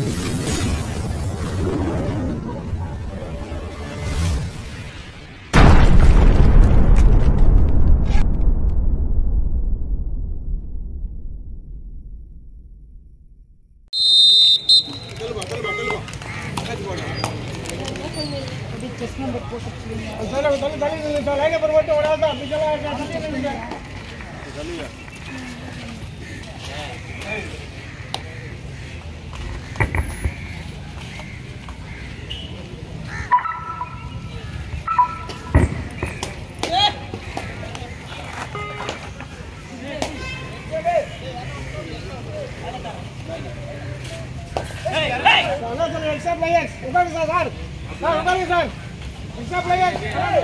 Extra players, ugang sa sir. Sir, ugang sir. Extra players.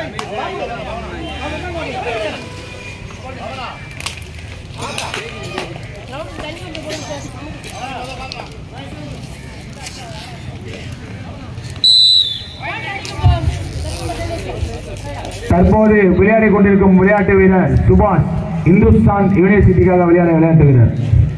தற்போது விளையாடிக் கொண்டிருக்கும் விளையாட்டு வீரர் சுபாஷ் இந்துஸ்தான் யூனிவர்சிட்டிக்காக விளையாட விளையாட்டு வீரர்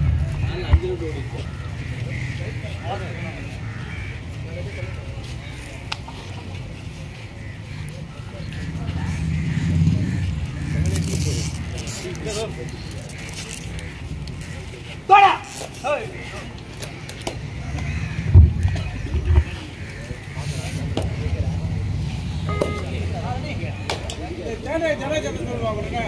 ஜன ஜன ஜன சொல்லுவாங்க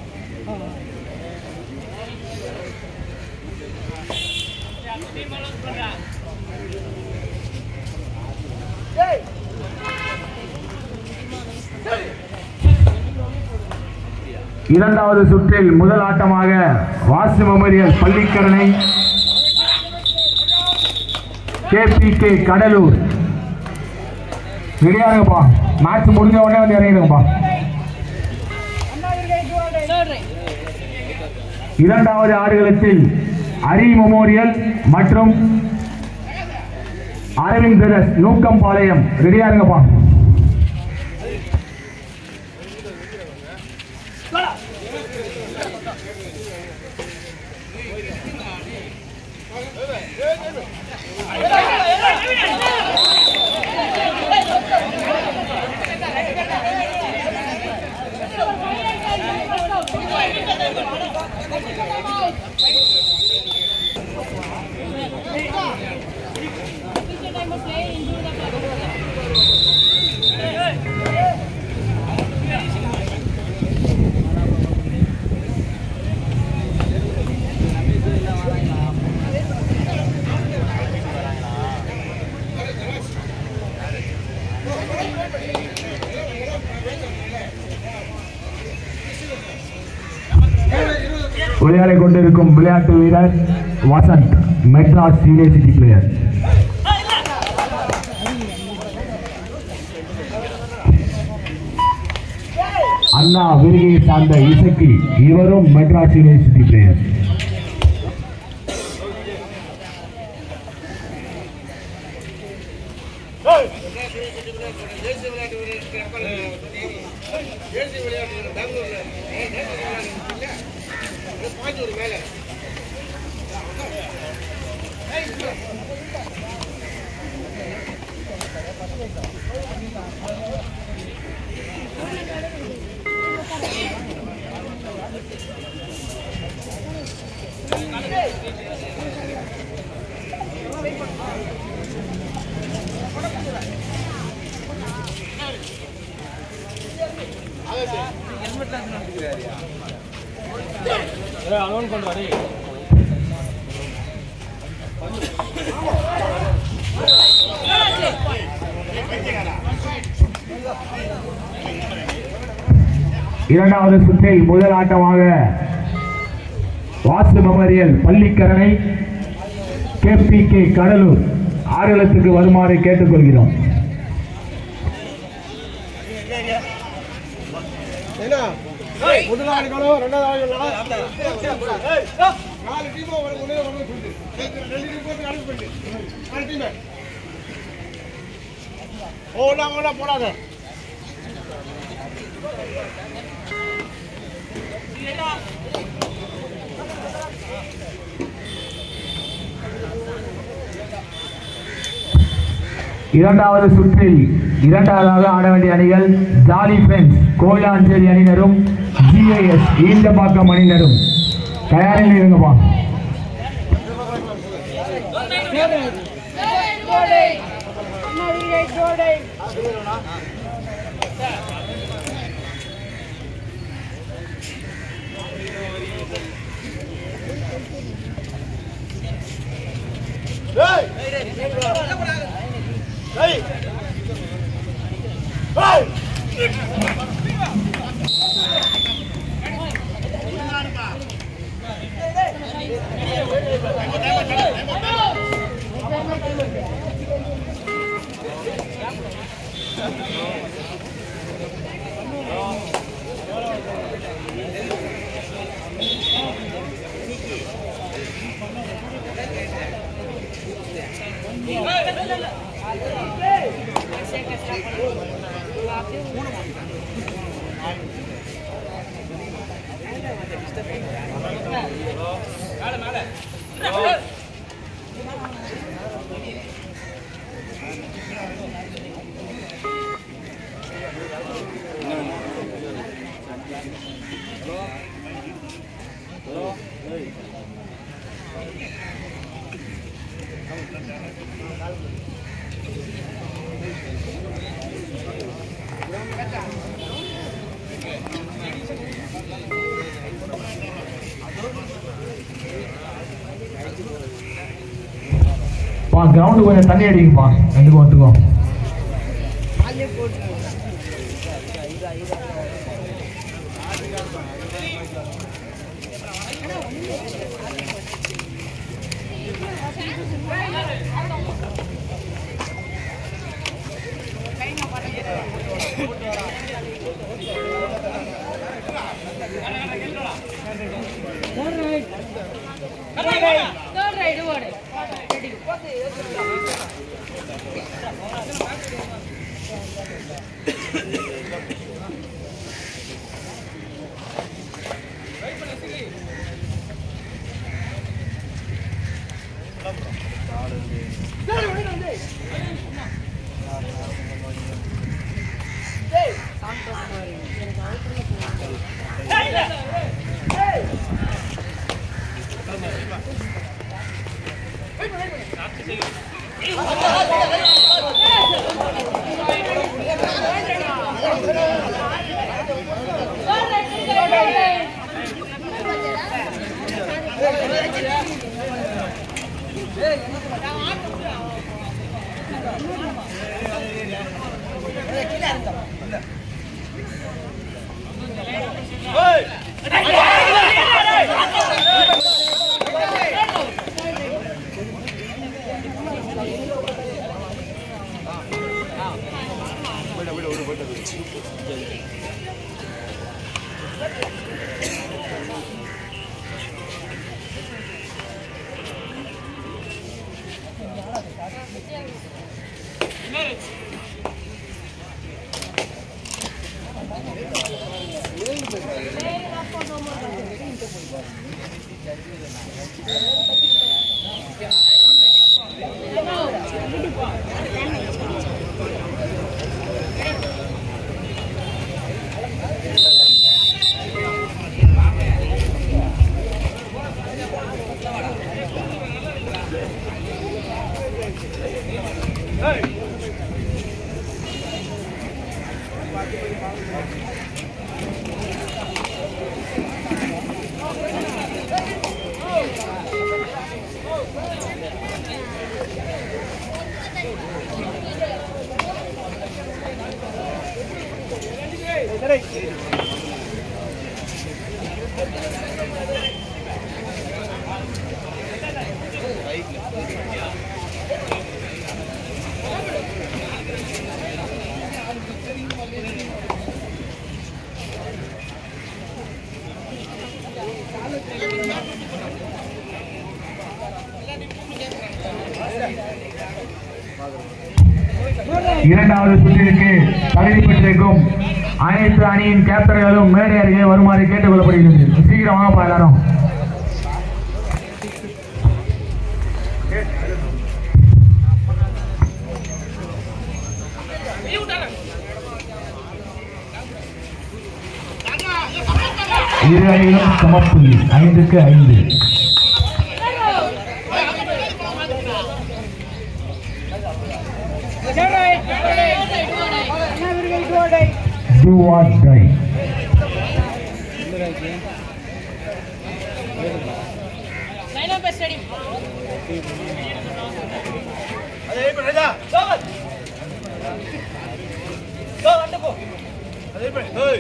இரண்டாவது சுற்றில் முதல் ஆட்டமாக வாசு மெமோரியல் பள்ளிக்கரணை கேபிகே கடலூர் ரெடியாருங்கப்பா மேட்ச் முடிஞ்ச உடனே வந்து இறங்கிடுங்கப்பா இரண்டாவது ஆடுகளத்தில் அரி மெமோரியல் மற்றும் அரவிந்த் பிரதர்ஸ் நூக்கம்பாளையம் ரெடியா இருங்கப்பா விளையாடிக் கொண்டிருக்கும் விளையாட்டு வீரர் வசந்த் மெட்ராஸ் யூனிவர்சிட்டி பிளேயர் அண்ணா விருகையை சார்ந்த இசக்கி இவரும் மெட்ராஸ் யூனிவர்சிட்டி பிளேயர் இரண்டாவது சுற்றில் முதல் ஆட்டமாக வாசு மெமோரியல் பள்ளிக்கரணை கேபிகே கடலூர் ஆறுகளத்துக்கு வருமாறு கேட்டுக்கொள்கிறோம் என்ன முதல் ஆடுகளும் ரெண்டாவது ஆடுகளும் நாலு டீமும் ஒரு ஒண்ணு ஒண்ணு சொல்லு ரெண்டு டீம் போட்டு அனுப்பி பண்ணு நாலு டீம் ஓடா ஓடா போடாத இரண்டாவது சுற்றில் இரண்டாவதாக ஆட வேண்டிய அணிகள் ஜாலி ஃப்ரெண்ட்ஸ் கோயிலாஞ்சேரி அணியினரும் ஜிஐஎஸ் ஈந்தபாக்கம் அணியினரும் தயாரில் இருங்கப்பா ஏய் ஏய் ஏய் பா கிரவுண்டு கொஞ்சம் தண்ணி அடிங்கப்பா ரெண்டுக்கும் ஒத்துக்கும் Third right, over. Ready. Third right, third right. இரண்டாவது சுற்றிற்கு தகுதி பெற்றிருக்கும் அனைத்து அணியின் கேப்டன்களும் மேடை அருகே வருமாறு கேட்டுக் கொள்ளப்படுகிறது சீக்கிரம் வாங்கப்பா எல்லாரும் இரு அணிகளும் சமப்புள்ளி ஐந்துக்கு ஐந்து Do or die. Line up study அதே இப்ப ராஜா அதே இப்ப ஏய்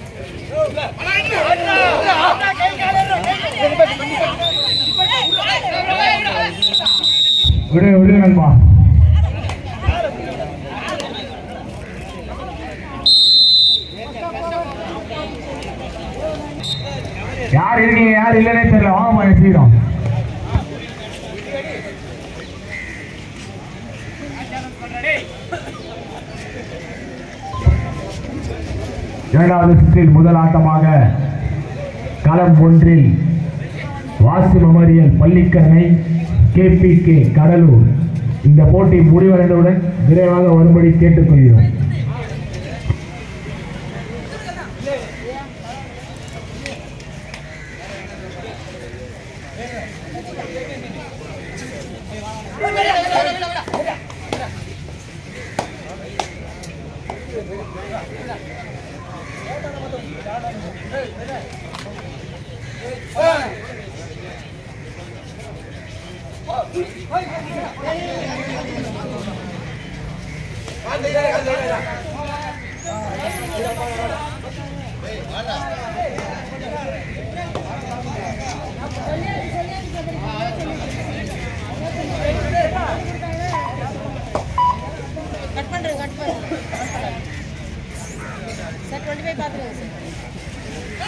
விடு விடு நண்பா யார் இருக்கீங்க யார் இல்லைன்னே தெரியல வாங்கம்மா சீக்கிரம் இரண்டாவது சுற்றில் முதல் ஆட்டமாக களம் ஒன்றில் வாசி மெமோரியல் பள்ளிக்கரணை கேபிகே கடலூர் இந்த போட்டி முடிவடைந்தவுடன் விரைவாக வரும்படி கேட்டுக்கொள்கிறோம் கட் பண்றேன் கட் பண்றேன் சார் டுவெண்ட்டி ஃபைவ் பார்த்துருங்க சார்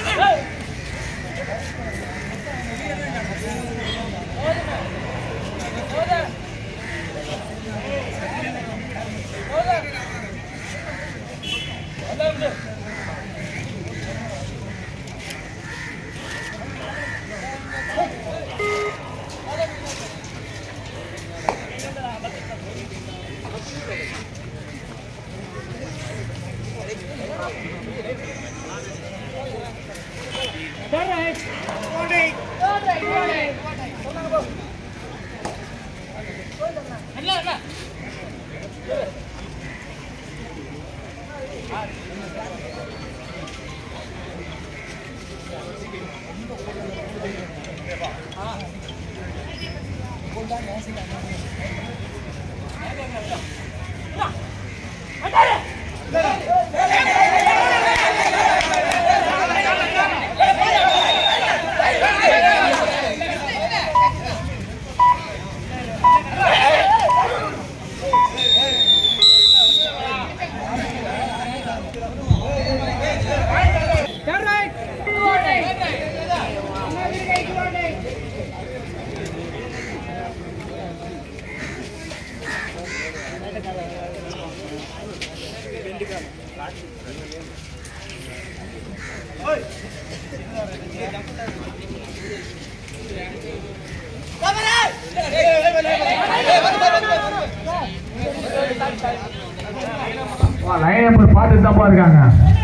லைன் அப் பார்த்துட்டு தான் இருக்காங்க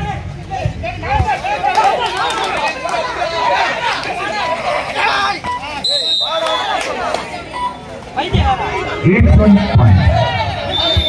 Each one point.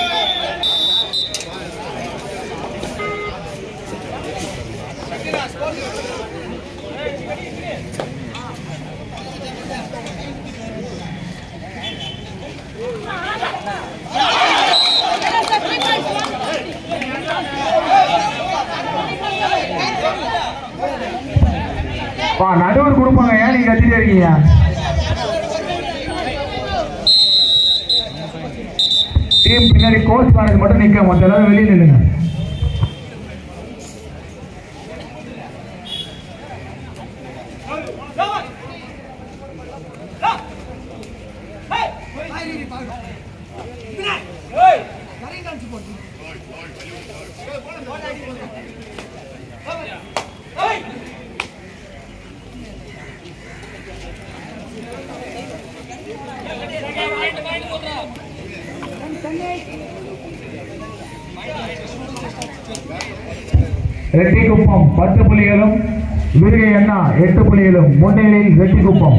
பா நடுவர் கொடுப்பாங்க ஏன் நீங்க கத்திட்டே இருக்கீங்க டீம் பின்னாடி கோச் மேனேஜ் மட்டும் நிக்க மொத்த எல்லாரும் வெளியே நில்லுங்க ரெட்டிக்குப்பம் பத்து புள்ளிகளும் வீரகை அண்ணா எட்டு புள்ளிகளும் முன்னிலையில் வெட்டிக்குப்பம்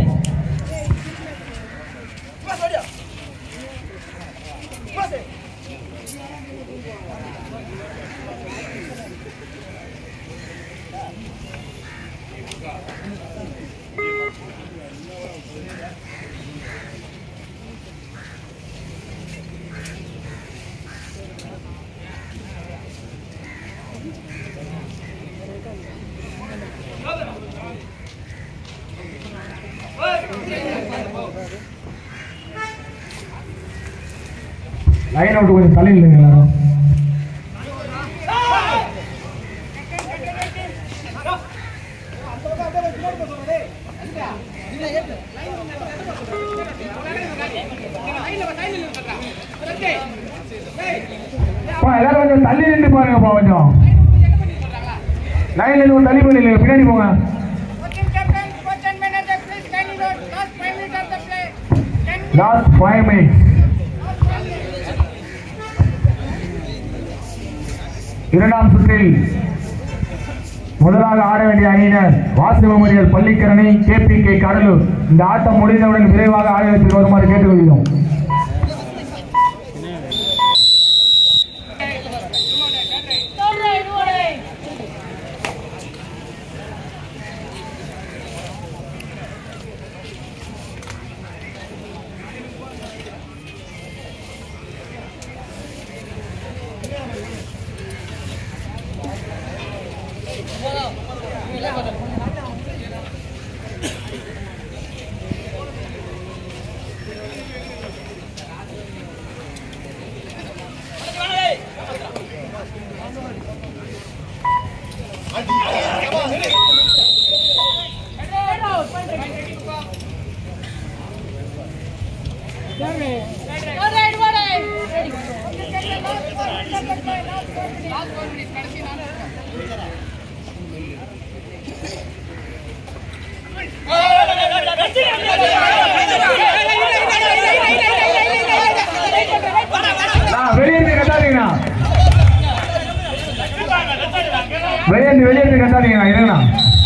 லைன் அவுட் கொஞ்சம் தள்ளி இல்லைங்க எல்லாரும் அப்பா, எல்லாரும் கொஞ்சம் தள்ளி நின்று பாருங்கப்பா கொஞ்சம் லைன்ல இருந்து கொஞ்சம் தள்ளி போய் பின்னாடி போங்க Coaching captain, coach and manager, please kindly note, last five minutes of the play. Ten last five minutes இரண்டாம் சுற்றில் முதலாக ஆட வேண்டிய அணியினர் Vasi memorial Pallikaranai K P K Cuddalore இந்த ஆட்டம் முடிந்தவுடன் விரைவாக ஆடுகளத்தில் வருமாறு கேட்டுக்கொள்கிறோம் Third right, one right. Head out. Third right, one right. Ready. நான் வெளியேந்து கட்டாதீங்கண்ணா வெளியேந்து வெளியேந்து கட்டாதீங்கண்ணா இருங்கண்ணா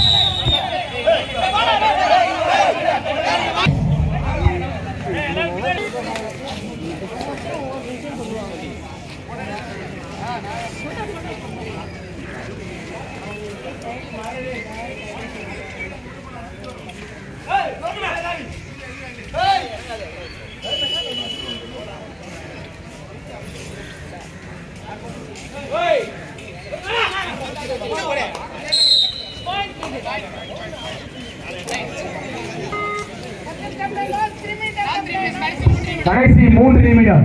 captain, last three minutes of the play. கடைசி மூன்று நிமிடம்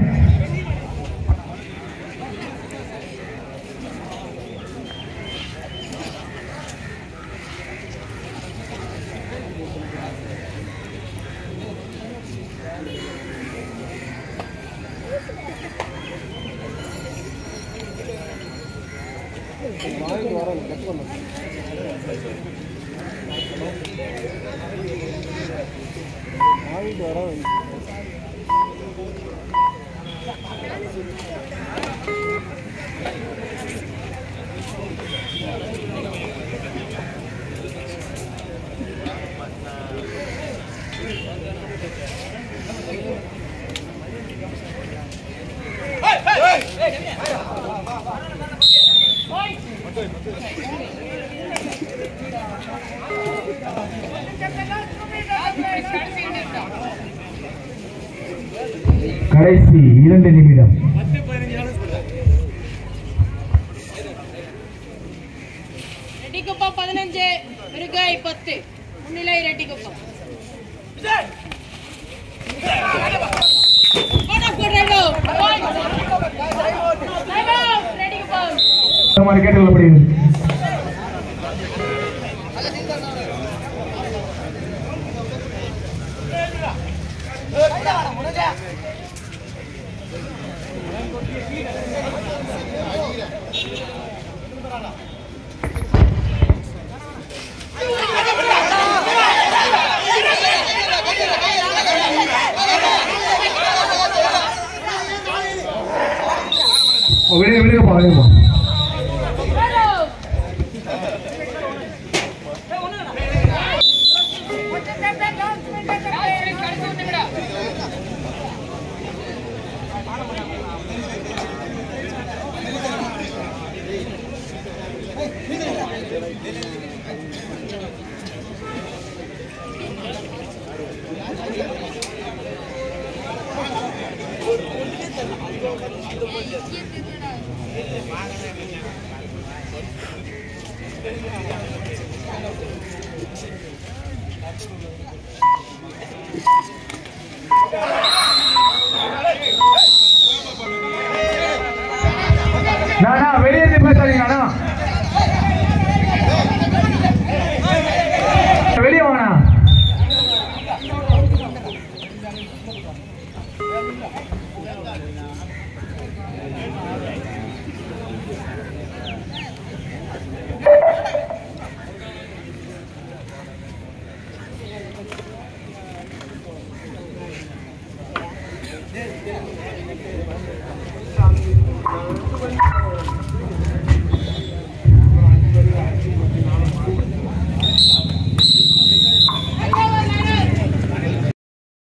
கடைசி இரண்டு நிமிடம் ரெட்டிக்குப்பம் பதினஞ்சு மிருகை பத்து முன்னிலை Reddikuppam Out of good, right out. Point. Time out, Reddikuppam. இந்த மாதிரி கேட்டுக்கொள்ளப்படுகிறது ஓ, வெளியே வெளியே போ வெளியே போ Right out. enter the play. நானா வெளியேற்றி பேசாதீங்க அண்ணா வெளியே வாங்கண்ணா